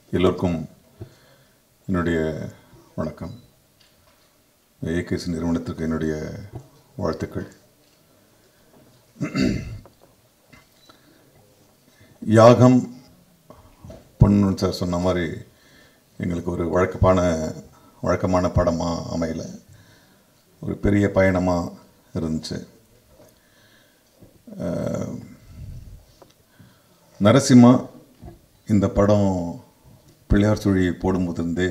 எல்லோருக்கும் என்னுடைய வணக்கம் ஏகேசி நிறுவனத்திற்கு என்னுடைய வாழ்த்துக்கள் யாகம் பொண்ணு சார் சொன்ன மாதிரி எங்களுக்கு ஒரு வழக்கமான வழக்கமான படமாக அமையல ஒரு பெரிய பயணமாக இருந்துச்சு அஹ், நரசிம்மா இந்த படம் பிள்ளையார் சுழி போடும்போது இருந்தே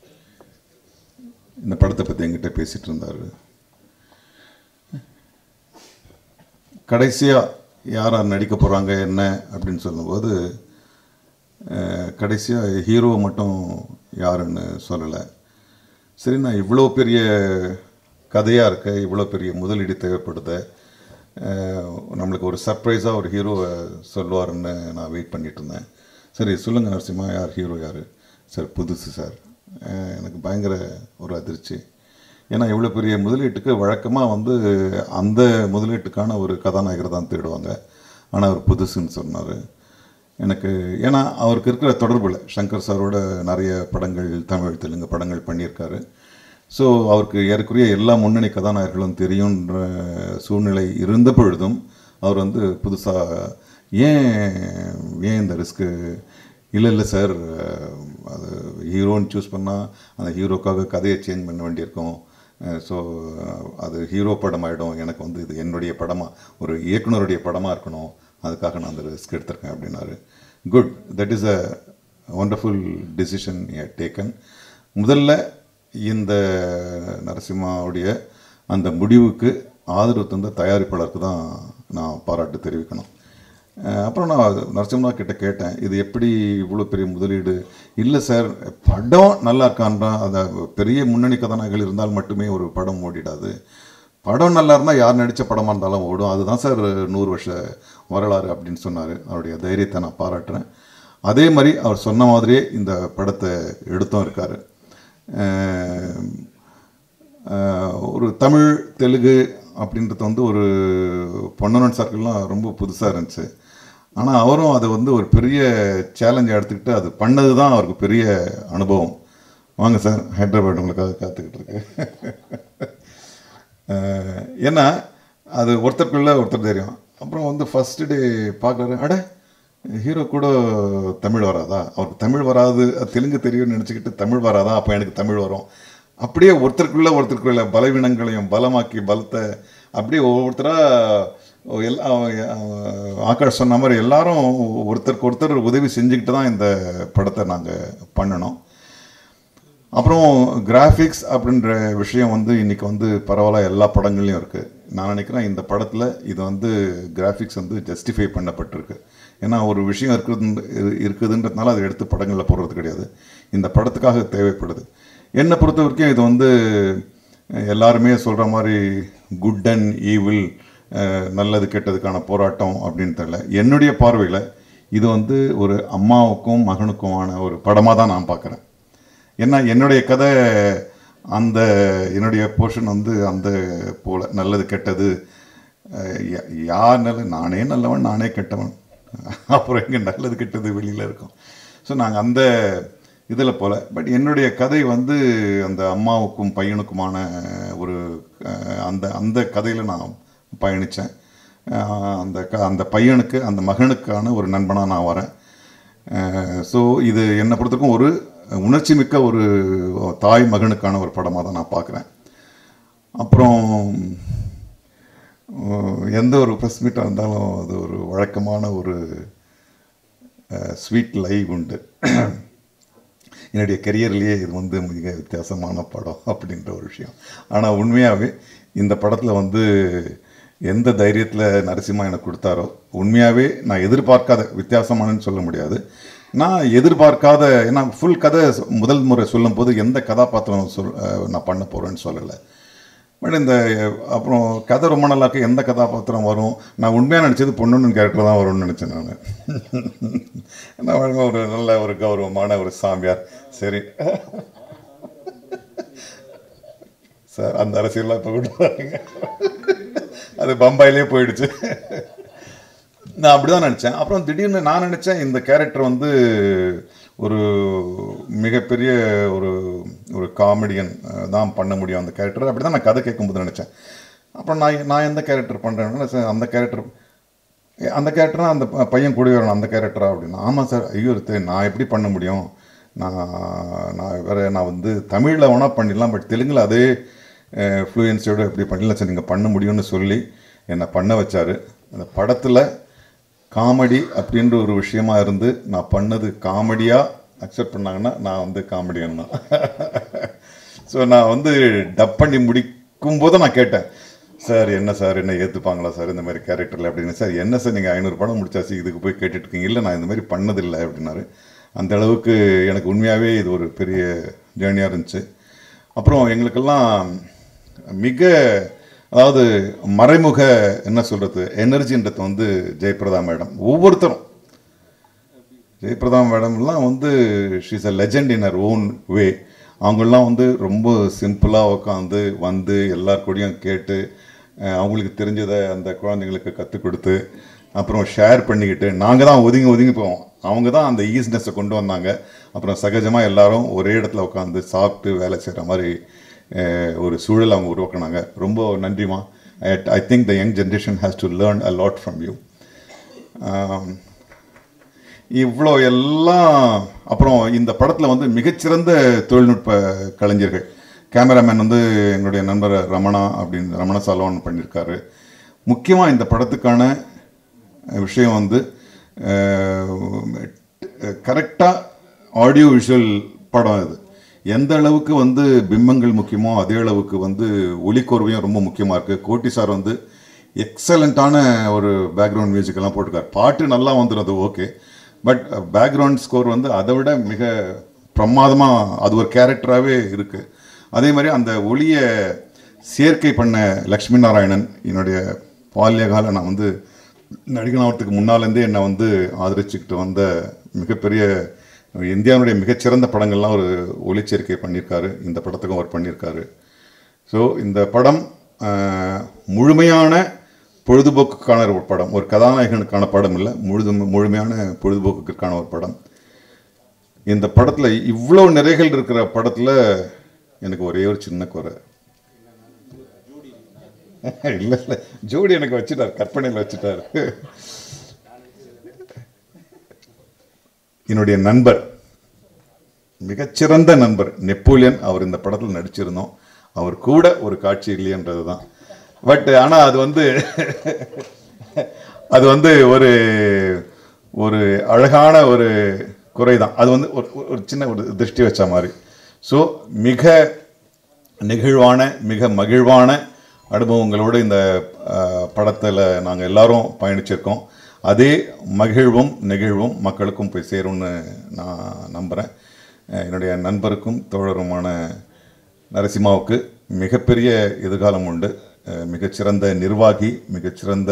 இந்த படத்தை பற்றி என்கிட்ட பேசிகிட்டு இருந்தார் கடைசியாக யார் யார் நடிக்க போகிறாங்க என்ன அப்படின்னு சொல்லும்போது கடைசியாக ஹீரோ மட்டும் யாருன்னு சொல்லலை சரி நான் இவ்வளோ பெரிய கதையாக இருக்க இவ்வளோ பெரிய முதலீடு தேவைப்படுத அஹ், நம்மளுக்கு ஒரு சர்ப்ரைஸாக ஒரு ஹீரோவை சொல்லுவாருன்னு நான் வெயிட் பண்ணிட்டு இருந்தேன் சரி சொல்லுங்கள் நரசிம்மா யார் ஹீரோ யார் சார் புதுசு சார் அஹ், எனக்கு பயங்கர ஒரு அதிர்ச்சி ஏன்னா இவ்வளோ பெரிய முதலீட்டுக்கு வழக்கமாக வந்து அந்த முதலீட்டுக்கான ஒரு கதாநாயகர் தான் தேடுவாங்க ஆனால் அவர் புதுசுன்னு சொன்னார் எனக்கு ஏன்னா அவருக்கு இருக்கிற தொடர்பில் சங்கர் சாரோட நிறைய படங்கள் தமிழ் தெலுங்கு படங்கள் பண்ணியிருக்காரு ஸோ அவருக்கு ஏறக்குறைய எல்லா முன்னணி கதாநாயகர்களும் தெரியுன்ற சூழ்நிலை இருந்த பொழுதும் அவர் வந்து புதுசாக ஏன் ஏன் இந்த ரிஸ்க்கு இல்லை இல்லை சார் அது ஹீரோன்னு சூஸ் பண்ணால் அந்த ஹீரோக்காக கதையை சேஞ்ச் பண்ண வேண்டியிருக்கும் ஸோ அது ஹீரோ படம் ஆகிடும் எனக்கு வந்து இது என்னுடைய படமாக ஒரு இயக்குனருடைய படமாக இருக்கணும் அதுக்காக நான் அந்த ரிஸ்க் எடுத்திருக்கேன் அப்படின்னாரு good that is a wonderful decision taken முதல்ல இந்த நரசிம்மாவுடைய அந்த முடிவுக்கு ஆதரவு தந்த தயாரிப்பாளருக்கு தான் நான் பாராட்டு தெரிவிக்கணும் அஹ் அப்புறம் நான் நரசிம்மா கிட்ட கேட்டேன் இது எப்படி இவ்வளோ பெரிய முதலீடு இல்லை சார் படம் நல்லா இருக்கான்றா அந்த பெரிய முன்னணி கதாநாயகர்கள் இருந்தால் மட்டுமே ஒரு படம் ஓடிடாது படம் நல்லா இருந்தால் யார் நடித்த படமாக இருந்தாலும் ஓடும் அதுதான் சார் நூறு வருஷ வரலாறு அப்படின்னு சொன்னார் அவருடைய தைரியத்தை நான் பாராட்டுறேன் அதே மாதிரி அவர் சொன்ன மாதிரியே இந்த படத்தை எடுத்தும் இருக்கார் ஆஹ் ஒரு தமிழ் தெலுங்கு அப்படின்றது வந்து ஒரு பொன்னரன் சர்க்கிள்லாம் ரொம்ப புதுசாக இருந்துச்சு ஆனால் அவரும் அதை வந்து ஒரு பெரிய சேலஞ்சாக எடுத்துக்கிட்டு அது பண்ணது தான் அவருக்கு பெரிய அனுபவம் வாங்க சார் ஹைதராபாத் உங்களுக்காக காத்துக்கிட்டு இருக்கு ஆஹ் ஏன்னா அது ஒருத்தருக்குள்ள ஒருத்தர் தெரியும் அப்புறம் வந்து ஃபர்ஸ்ட் டே பார்க்குறாரு அட ஹீரோ கூட தமிழ் வராதா அவருக்கு தமிழ் வராது தெலுங்கு தெரியும்னு நினச்சிக்கிட்டு தமிழ் வராதா அப்போ எனக்கு தமிழ் வரும் அப்படியே ஒருத்தருக்குள்ள ஒருத்தருக்குள்ள பலவீனங்களையும் பலமாக்கி பலத்தை அப்படியே ஒவ்வொருத்தராக எல்லா ஆகாஷ் சொன்ன மாதிரி எல்லாரும் ஒருத்தருக்கு ஒருத்தர் உதவி செஞ்சுக்கிட்டு தான் இந்த படத்தை நாங்கள் பண்ணினோம் அப்புறம் கிராஃபிக்ஸ் அப்படின்ற விஷயம் வந்து இன்னைக்கு வந்து பரவாயில்ல எல்லா படங்கள்லையும் இருக்குது நான் நினைக்கிறேன் இந்த படத்தில் இது வந்து கிராஃபிக்ஸ் வந்து ஜஸ்டிஃபை பண்ணப்பட்டிருக்கு ஏன்னா ஒரு விஷயம் இருக்குது இருக்குதுன்றதுனால அதை எடுத்து படங்களில் போடுறது கிடையாது இந்த படத்துக்காக தேவைப்படுது என்னை பொறுத்த வரைக்கும் இது வந்து அஹ், எல்லாருமே சொல்கிற மாதிரி குட் அண்ட் ஈவில் நல்லது கெட்டதுக்கான போராட்டம் அப்படின்னு தெரியல என்னுடைய பார்வையில் இது வந்து ஒரு அம்மாவுக்கும் மகனுக்குமான ஒரு படமாக தான் நான் பார்க்குறேன் ஏன்னா என்னுடைய கதை அந்த என்னுடைய போர்ஷன் வந்து அந்த போல நல்லது கெட்டது அஹ், யா- யார் நல்ல நானே நல்லவன் நானே கெட்டவன் அப்புறம் எங்கே நல்லது கெட்டது வெளியில் இருக்கும் ஸோ நாங்கள் அந்த இதில் போல பட் என்னுடைய கதை வந்து அந்த அம்மாவுக்கும் பையனுக்குமான ஒரு அஹ், அந்த அந்த கதையில் நான் பயணித்தேன் அந்த க அந்த பையனுக்கு அந்த மகனுக்கான ஒரு நண்பனாக நான் வரேன் ஸோ இது என்னை பொறுத்தவரைக்கும் ஒரு உணர்ச்சி மிக்க ஒரு தாய் மகனுக்கான ஒரு படமாக தான் நான் பார்க்குறேன் அப்புறம் அஹ், எந்த ஒரு ப்ரெஸ் மீட்டாக இருந்தாலும் அது ஒரு வழக்கமான ஒரு ஸ்வீட் லைவ் உண்டு என்னுடைய கெரியர்லேயே இது வந்து மிக வித்தியாசமான படம் அப்படின்ற ஒரு விஷயம் ஆனால் உண்மையாகவே இந்த படத்தில் வந்து எந்த தைரியத்தில் நரசிம்மா எனக்கு கொடுத்தாரோ உண்மையாகவே நான் எதிர்பார்க்காத வித்தியாசமானன்னு சொல்ல முடியாது நான் எதிர்பார்க்காத ஏன்னா ஃபுல் கதை முதல் முறை சொல்லும்போது எந்த கதாபாத்திரம் சொல் அஹ் நான் பண்ண போகிறேன்னு சொல்லலை பட் இந்த அப்புறம் கதை ரொம்ப நல்லாக்க எந்த கதாபாத்திரம் வரும் நான் உண்மையாக நினச்சது பொண்ணுன்னு கேரக்டர் தான் வரும்னு நினச்சேன் நான் நான் வழங்க ஒரு நல்ல ஒரு கௌரவமான ஒரு சாமியார் சரி சார் அந்த அரசியல்லாம் இப்போ கொண்டு வராங்க அது பம்பாயிலே போயிடுச்சு நான் அப்படி தான் நினச்சேன் அப்புறம் திடீர்னு நான் நினச்சேன் இந்த கேரக்டர் வந்து ஒரு மிகப்பெரிய ஒரு ஒரு காமெடியன் தான் பண்ண முடியும் அந்த கேரக்டர் அப்படி தான் நான் கதை கேட்கும்போது நினச்சேன் அப்புறம் நான் நான் எந்த கேரக்டர் பண்ணுறேன்னா சார் அந்த கேரக்டர் அந்த கேரக்டரா அந்த ப- பையன் கூட வரணும் அந்த கேரக்டரா அப்படின்னா ஆமாம் சார் ஐயோ இது நான் எப்படி பண்ண முடியும் நான் நான் வேற நான் வந்து தமிழில் வேணால் பண்ணிடலாம் பட் தெலுங்கில் அதே ஃப்ளூயன்சியோட எப்படி பண்ணிடலாம் சார் நீங்கள் பண்ண முடியும்னு சொல்லி என்னை பண்ண வச்சார் அந்த படத்தில் காமெடி அப்படின்ற ஒரு விஷயமா இருந்து நான் பண்ணது காமெடியாக அக்செப்ட் பண்ணாங்கன்னா நான் வந்து காமெடியன் தான் ஸோ நான் வந்து டப் பண்ணி முடிக்கும் போது நான் கேட்டேன் சார் என்ன சார் என்ன ஏற்றுப்பாங்களா சார் இந்த மாதிரி கேரக்டரில் அப்படின்னு சார் என்ன சார் நீங்கள் ஐநூறு படம் முடிச்சாச்சு இதுக்கு போய் கேட்டுட்டு இருக்கீங்க இல்லை நான் இந்த மாதிரி பண்ணதில்லை அப்படின்னாரு அந்த அளவுக்கு எனக்கு உண்மையாகவே இது ஒரு பெரிய ஜேர்னியாக இருந்துச்சு அப்புறம் எங்களுக்கெல்லாம் மிக அதாவது மறைமுக என்ன சொல்கிறது எனர்ஜின்றது வந்து ஜெயபிரதா மேடம் ஒவ்வொருத்தரும் ஜெயபிரதா மேடம்லாம் வந்து ஷீஸ் அ லெஜெண்ட் இன் அர் ஓன் வே அவங்கெல்லாம் வந்து ரொம்ப சிம்பிளாக உட்காந்து வந்து எல்லார் கூடயும் கேட்டு அஹ், அவங்களுக்கு தெரிஞ்சதை அந்த குழந்தைங்களுக்கு கற்றுக் கொடுத்து அப்புறம் ஷேர் பண்ணிக்கிட்டு நாங்கள் தான் ஒதுங்கி ஒதுங்கி போவோம் அவங்க தான் அந்த ஈஸ்னஸை கொண்டு வந்தாங்க அப்புறம் சகஜமாக எல்லாரும் ஒரே இடத்துல உட்காந்து சாப்பிட்டு வேலை செய்கிற மாதிரி அஹ், ஒரு சூழல் அவங்க உருவாக்குனாங்க ரொம்ப நன்றிமா I think the young generation has to learn a lot from you இவ்வளோ எல்லாம் அப்புறம் இந்த படத்தில் வந்து மிகச்சிறந்த தொழில்நுட்ப கலைஞர்கள் கேமராமேன் வந்து எங்களுடைய நண்பர் ரமணா அப்படின்னு ரமண சாலவன் பண்ணியிருக்காரு முக்கியமாக இந்த படத்துக்கான விஷயம் வந்து கரெக்டாக ஆடியோ விஷுவல் படம் இது எந்த அளவுக்கு வந்து பிம்பங்கள் முக்கியமோ அதே அளவுக்கு வந்து ஒலிக்கோர்வையும் ரொம்ப முக்கியமாக இருக்குது கோட்டி சார் வந்து எக்ஸலண்ட்டான ஒரு பேக்ரவுண்ட் மியூசிக் எல்லாம் போட்டிருக்காரு பாட்டு நல்லா வந்துடும் அது ஓகே பட் பேக்ரவுண்ட் ஸ்கோர் வந்து அதை விட மிக பிரமாதமாக அது ஒரு கேரக்டராகவே இருக்குது அதே மாதிரி அந்த ஒளியை சேர்க்கை பண்ண லக்ஷ்மி நாராயணன் என்னுடைய பால்யகால நான் வந்து நடிகனாவதுக்கு முன்னாலேருந்தே என்னை வந்து ஆதரிச்சுக்கிட்டு வந்த மிகப்பெரிய இந்தியாவுடைய மிகச்சிறந்த படங்கள்லாம் ஒரு ஒளிச்சேர்க்கை பண்ணியிருக்காரு இந்த படத்துக்கும் அவர் பண்ணியிருக்காரு ஸோ இந்த படம் அஹ், முழுமையான பொழுதுபோக்குக்கான ஒரு படம் ஒரு கதாநாயகனுக்கான படம் இல்லை முழுது முழுமையான பொழுதுபோக்குக்கான ஒரு படம் இந்த படத்தில் இவ்வளோ நிறைகள் இருக்கிற படத்தில் எனக்கு ஒரே ஒரு சின்ன குறை இல்லை இல்லை ஜோடி எனக்கு வச்சுட்டார் கற்பனையில் வச்சுட்டார் என்னுடைய நண்பர் மிகச்சிறந்த நண்பர் நெப்போலியன் அவர் இந்த படத்தில் நடிச்சிருந்தோம் அவர் கூட ஒரு காட்சி இல்லையன்றது தான் பட் ஆனால் அது வந்து அது வந்து ஒரு ஒரு அழகான ஒரு குறை தான் அது வந்து ஒரு ஒரு சின்ன ஒரு திருஷ்டி வச்ச மாதிரி ஸோ மிக நெகிழ்வான மிக மகிழ்வான அனுபவங்களோடு இந்த படத்தில் நாங்கள் எல்லாரும் பயணிச்சிருக்கோம் அதே மகிழ்வும் நெகிழ்வும் மக்களுக்கும் போய் சேரும்னு நான் நம்புகிறேன் என்னுடைய நண்பருக்கும் தோழருமான நரசிம்மாவுக்கு மிகப்பெரிய எதிர்காலம் உண்டு அஹ் மிகச்சிறந்த நிர்வாகி மிகச்சிறந்த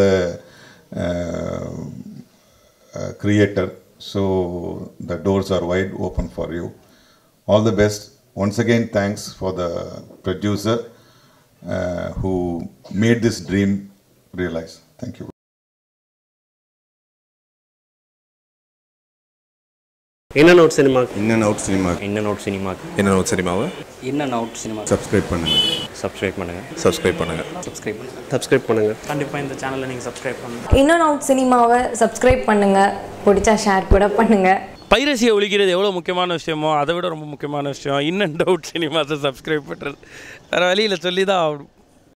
creator so the doors are wide open for you all the best. Once again, thanks for the producer uh, who made this dream realize. Thank you. என்ன நோட் சினிமாக்கு இன்னன் அவுட் சினிமா என்ன நோட் சினிமாக்கு என்ன அவுட் சினிமாவை in and out cinema subscribe பண்ணுங்க subscribe பண்ணுங்கள் சப்ஸ்கிரைப் பண்ணுங்க சப்ஸ்கிரைப் பண்ணுங்கள் சப்ஸ்கிரைப் பண்ணுங்கள் கண்டிப்பாக இந்த சேனலை நீங்கள் சப்ஸ்கிரைப் பண்ணுங்கள் இன்னும் அவுட் சினிமாவை சப்ஸ்கிரைப் பண்ணுங்கள் பிடிச்சா ஷேர் கூட பண்ணுங்கள் பைரசியை ஒழிக்கிறது எவ்வளோ முக்கியமான விஷயமோ அதை விட ரொம்ப முக்கியமான விஷயம் இன்னும் டவுட் சினிமாஸை சப்ஸ்கிரைப் பண்ணுறது வேறு வழியில் சொல்லி தான் ஆகணும்